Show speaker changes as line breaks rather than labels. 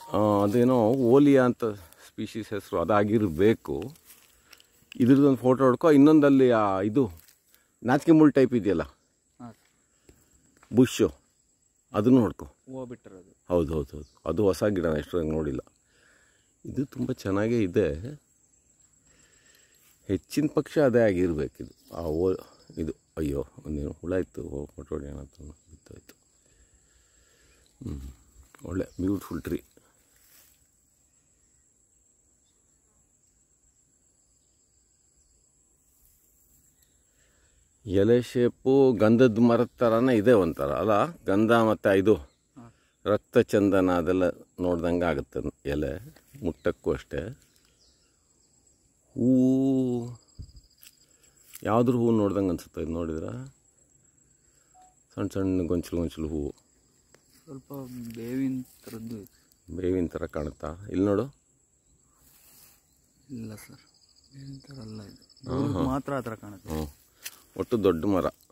ಆ, ಅದೇನೋ ಓಲಿಯಾ ಅಂತ ಸ್ಪೀಶೀಸ್ ಹೆಸರು ಅದಾಗಿರಬೇಕು ಇದ್ರದ್ದೊಂದು ಫೋಟೋ ಹೊಡ್ಕೊ ಇನ್ನೊಂದಲ್ಲಿ ಆ ಇದು ನಾಚಿಕೆ ಮುಳ್ಳು ಟೈಪ್ ಇದೆಯಲ್ಲ
ಹಾಂ
ಬುಷು ಅದನ್ನು ಹೊಡ್ಕೊ
ಹೂವು ಬಿಟ್ಟಿರೋದು
ಹೌದು ಹೌದು ಹೌದು ಅದು ಹೊಸ ಗಿಡ ಎಷ್ಟೊಂದು ನೋಡಿಲ್ಲ ಇದು ತುಂಬ ಚೆನ್ನಾಗೇ ಇದೆ ಹೆಚ್ಚಿನ ಪಕ್ಷ ಅದೇ ಆಗಿರ್ಬೇಕಿದು ಆ ಓ ಇದು ಅಯ್ಯೋ ಒಂದೇನು ಹುಳ ಇತ್ತು ಫೋಟೋ ಹೊಡೆಯೋಣ ಅಂತ ಬಿತ್ತೋಯ್ತು ಹ್ಞೂ ಒಳ್ಳೆ ಬ್ಯೂಟಿಫುಲ್ ಟ್ರೀ ಎಲೆ ಶೇಪು ಗಂಧದ ಮರದ ಥರನೇ ಇದೆ ಒಂಥರ ಅಲ್ಲ ಗಂಧ ಮತ್ತು ಇದು
ಹಾಂ
ರಕ್ತ ಚಂದನ ಅದೆಲ್ಲ ನೋಡ್ದಂಗೆ ಆಗುತ್ತೆ ಎಲೆ ಮುಟ್ಟಕ್ಕೂ ಅಷ್ಟೇ ಹೂವು ಯಾವ್ದ್ರ ಹೂವು ನೋಡ್ದಂಗೆ ಅನ್ಸುತ್ತೆ ಇದು ನೋಡಿದ್ರ ಸಣ್ಣ ಸಣ್ಣ ಗೊಂಚಲು ಗೊಂಚಲು ಹೂವು
ಸ್ವಲ್ಪ ಬೇವಿನ ಥರದ್ದು ಇದೆ.
ಬೇವಿನ ಥರ ಕಾಣುತ್ತಾ ಇಲ್ಲಿ ನೋಡು
ಇಲ್ಲ ಸರ್ ಬೇವಿನ ಥರ ಅಲ್ಲ ಇದು ಮಾತ್ರ ಆ ಥರ ಕಾಣುತ್ತೆ
ಹ್ಞೂ ಒಟ್ಟು ದೊಡ್ಡ ಮರ